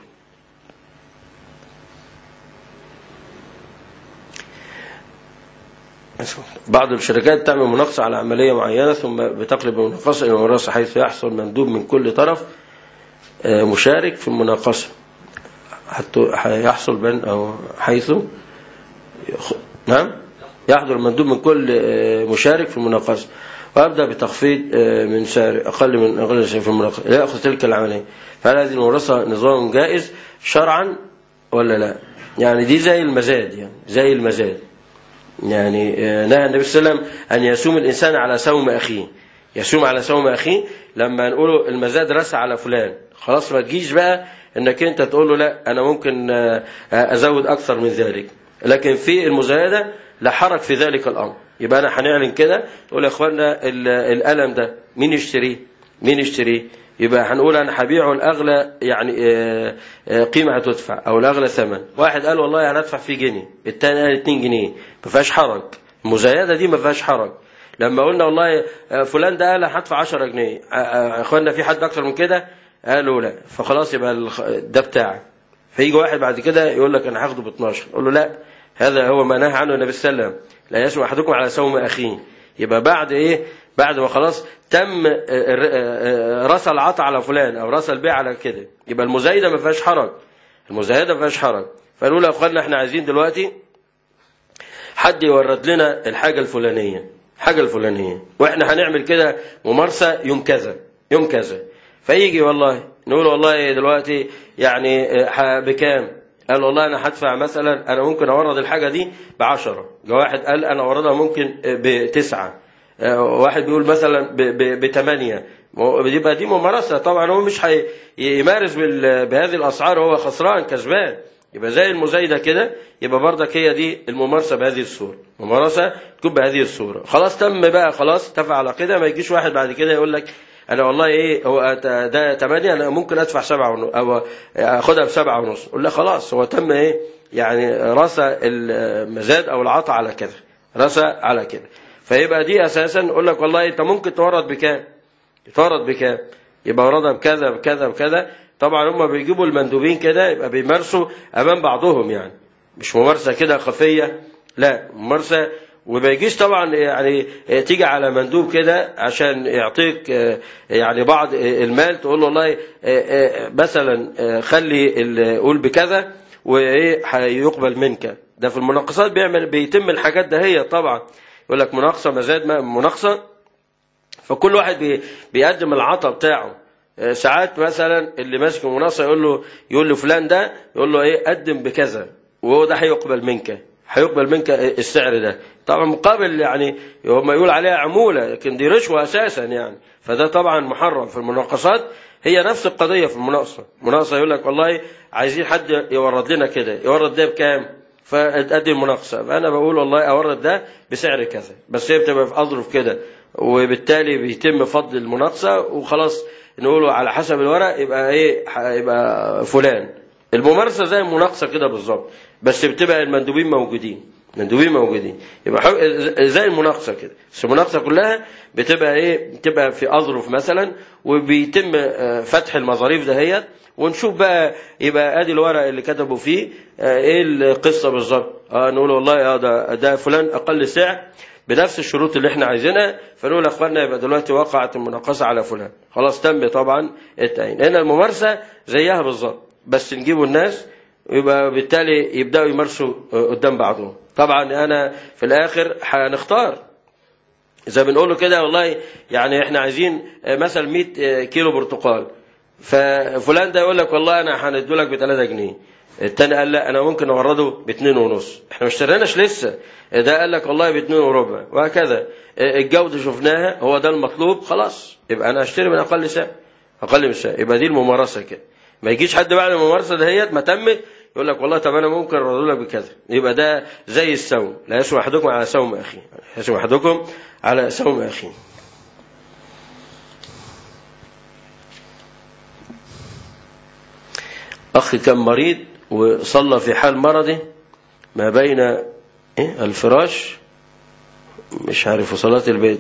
بعض الشركات تعمل مناقصة على عملية معينة ثم بتقلب المناقصة إلى مناقصة حيث يحصل مندوب من كل طرف مشارك في المناقصة حتى يحصل بين أو حيث نعم يحضر المندوب من كل مشارك في المناقصة وأبدأ بتخفيض من سعر أقل من أقل شيء في المناقصة لا يأخذ تلك العملية فهل هذه المورثة نظام جائز شرعا ولا لا يعني دي زي المزاد يعني زي المزاد يعني نهى النبي صلى الله عليه وسلم أن يسوم الإنسان على سوم أخيه يسوم على سوم أخيه لما نقوله المزاد رسى على فلان خلاص ما تجيش بقى انك انت تقول له لا انا ممكن ازود اكثر من ذلك لكن في المزايده لا حرج في ذلك الامر يبقى انا هنعلن كده نقول يا اخوانا القلم ده مين يشتريه مين يشتريه يبقى هنقول انا هبيعه الاغلى يعني قيمه هتدفع او الاغلى ثمن واحد قال والله انا ادفع فيه جنيه الثاني قال 2 جنيه ما فيهاش حرج المزايده دي ما فيهاش حرج لما قلنا والله فلان ده قال هدفع 10 جنيه يا اخوانا في حد اكتر من كده قالوا لا فخلاص يبقى ده بتاعك فيجي واحد بعد كده يقول لك انا هاخده ب 12 اقول له لا هذا هو ما نهى عنه النبي صلى الله عليه وسلم لا يسمع احدكم على سوم اخيه يبقى بعد ايه بعد ما خلاص تم رسى العطا على فلان او رسى البيع على كده يبقى المزايده ما فيهاش حرج المزايده ما فيهاش حرج فقالوا له يا اخوانا احنا عايزين دلوقتي حد يورد لنا الحاجه الفلانيه الحاجه الفلانيه واحنا هنعمل كده ممارسه يوم كذا يوم كذا فيجي والله نقول والله دلوقتي يعني بكام قال والله انا هدفع مثلا انا ممكن اورد الحاجه دي بعشرة جه واحد قال انا اوردها ممكن بتسعة واحد بيقول مثلا بثمانية يبقى دي ممارسه طبعا هو مش هيمارس بهذه الاسعار هو خسران كسبان يبقى زي المزايده كده يبقى برضك هي دي الممارسه بهذه الصوره ممارسه تكون بهذه الصوره خلاص تم بقى خلاص اتفق على كده ما يجيش واحد بعد كده يقول لك انا والله ايه هو ده 8 انا ممكن ادفع 7 ونص او اخدها بسبعة ونص قول له خلاص هو تم ايه يعني رسى المزاد او العطا على كذا رسى على كده فيبقى دي اساسا يقول لك والله انت ممكن تورد بكام تورد بكام يبقى وردها بكذا بكذا بكذا طبعا هم بيجيبوا المندوبين كده يبقى بيمارسوا امام بعضهم يعني مش ممارسه كده خفيه لا ممارسه وما يجيش طبعا يعني تيجي على مندوب كده عشان يعطيك يعني بعض المال تقول له والله مثلا خلي قول بكذا وايه هيقبل منك ده في المناقصات بيعمل بيتم الحاجات ده هي طبعا يقول لك مناقصه مزاد مناقصه فكل واحد بيقدم العطا بتاعه ساعات مثلا اللي ماسك المناقصه يقول له يقول له فلان ده يقول له ايه قدم بكذا وهو ده هيقبل منك هيقبل منك السعر ده طبعا مقابل يعني هم يقول عليها عمولة لكن دي رشوة أساسا يعني فده طبعا محرم في المناقصات هي نفس القضيه في المناقصه المناقصه يقول لك والله عايزين حد يورد لنا كده يورد ده بكام فادي المناقصه انا بقول والله اورد ده بسعر كذا بس هي بتبقى في اظرف كده وبالتالي بيتم فضل المناقصه وخلاص نقوله على حسب الورق يبقى ايه يبقى فلان الممارسه زي المناقصه كده بالظبط بس بتبقى المندوبين موجودين مندوبين موجودين يبقى حو... زي المناقصه كده بس المناقصه كلها بتبقى ايه بتبقى في اظرف مثلا وبيتم فتح المظاريف دهيت ونشوف بقى يبقى ادي الورق اللي كتبوا فيه ايه القصه بالظبط اه نقول والله اه ده ده فلان اقل سعر بنفس الشروط اللي احنا عايزينها فنقول يا اخوانا يبقى دلوقتي وقعت المناقصه على فلان خلاص تم طبعا التعيين هنا الممارسه زيها بالظبط بس نجيبوا الناس يبقى بالتالي يبداوا يمارسوا قدام بعضهم طبعا انا في الاخر هنختار اذا بنقول له كده والله يعني احنا عايزين مثلا 100 كيلو برتقال ففلان ده يقول لك والله انا هنديه لك ب 3 جنيه التاني قال لا انا ممكن اورده باتنين ونص احنا ما اشتريناش لسه ده قال لك والله باتنين وربع وهكذا الجودة شفناها هو ده المطلوب خلاص يبقى انا اشتري من اقل سعر اقل من سعر يبقى دي الممارسه كده ما يجيش حد بعد الممارسه دهيت ما تمت يقول لك والله طب انا ممكن ارد لك بكذا يبقى ده زي السوم لا يسوى احدكم على سوم اخيه يسوى احدكم على سوم اخيه اخ كان مريض وصلى في حال مرضه ما بين إيه الفراش مش عارف وصلاة البيت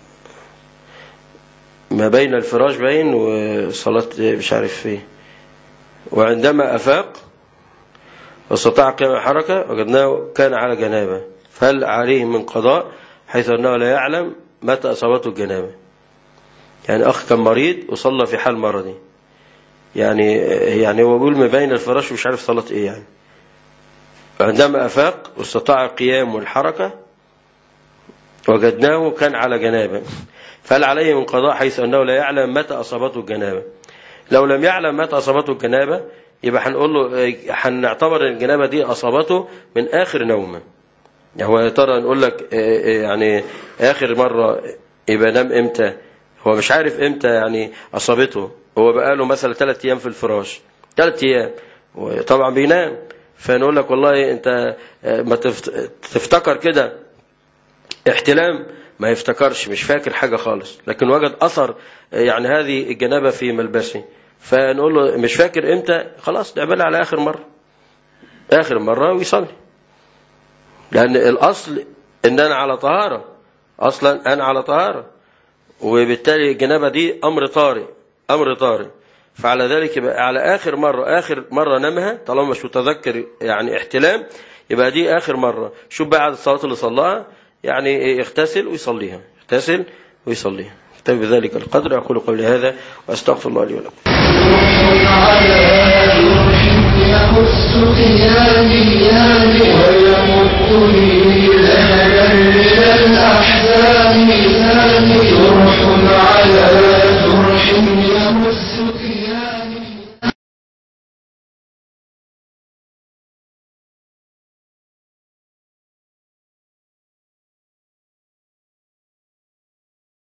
ما بين الفراش باين وصلاة مش عارف ايه وعندما أفاق واستطاع قيام الحركة وجدناه كان على جنابه فهل عليه من قضاء حيث أنه لا يعلم متى أصابته الجنابة يعني أخ كان مريض وصلى في حال مرضه يعني يعني هو بيقول ما بين الفراش ومش عارف صلاة ايه يعني عندما أفاق واستطاع القيام والحركة وجدناه كان على جنابه فهل عليه من قضاء حيث أنه لا يعلم متى أصابته الجنابة لو لم يعلم متى أصابته الجنابة يبقى هنقول له هنعتبر الجنابة دي أصابته من آخر نومه يعني هو يا ترى نقول لك يعني آخر مرة يبقى نام إمتى هو مش عارف إمتى يعني أصابته هو بقاله مثلا ثلاث أيام في الفراش ثلاث أيام وطبعا بينام فنقول لك والله أنت ما تفتكر كده احتلام ما يفتكرش مش فاكر حاجة خالص لكن وجد أثر يعني هذه الجنابة في ملبسه فنقول له مش فاكر امتى خلاص نعملها على آخر مرة آخر مرة ويصلي لأن الأصل إن أنا على طهارة أصلا أنا على طهارة وبالتالي الجنابة دي أمر طارئ أمر طارئ فعلى ذلك يبقى على آخر مرة آخر مرة نامها طالما مش متذكر يعني احتلام يبقى دي آخر مرة شوف بقى عدد الصلاة اللي صلاها يعني يغتسل ويصليها يغتسل ويصليها اكتفي بذلك القدر أقول قولي هذا وأستغفر الله لي ولكم يمس قيامي ويمدني لهبا من الأحزان جرح على جرح يمس قيامي